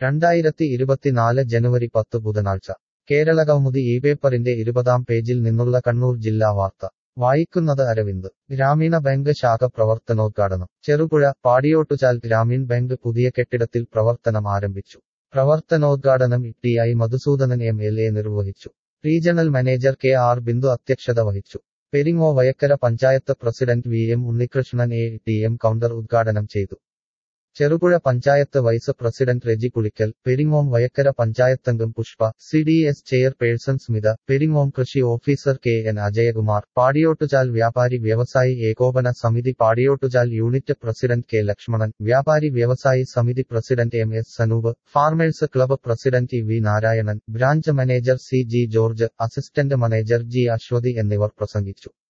രണ്ടായിരത്തി ഇരുപത്തിനാല് ജനുവരി പത്ത് ബുധനാഴ്ച കേരളകൗമുദി ഈ പേപ്പറിന്റെ ഇരുപതാം പേജിൽ നിന്നുള്ള കണ്ണൂർ ജില്ലാ വാർത്ത വായിക്കുന്നത് അരവിന്ദ് ഗ്രാമീണ ബാങ്ക് ശാഖ പ്രവർത്തനോദ്ഘാടനം ചെറുപുഴ പാടിയോട്ടുചാൽ ഗ്രാമീൺ ബാങ്ക് പുതിയ കെട്ടിടത്തിൽ പ്രവർത്തനം ആരംഭിച്ചു പ്രവർത്തനോദ്ഘാടനം T I Madhusoodanan M L A നിർവഹിച്ചു regional manager K R Bindu അധ്യക്ഷത വഹിച്ചു Peringome Vayakkara panchayat president V M Unnikrishnan A T M counter ഉദ്ഘാടനം ചെയ്തു ചെറുപുഴ പഞ്ചായത്ത് വൈസ് പ്രസിഡന്റ് റെജി പുളിക്കൽ പെരിങ്ങോം വയക്കര പഞ്ചായത്തംഗം Pushpa C D S chairperson Smitha Peringome കൃഷി officer K N Ajayakumar Padiyottuchal വ്യാപാരി വ്യവസായി ഏകോപന സമിതി Padiyottuchal unit president K Lakshmanan വ്യാപാരി വ്യവസായി സമിതി president M S Sanoop farmers club president E V Narayanan branch manager C G George assistant manager G Aswathi എന്നിവർ പ്രസംഗിച്ചു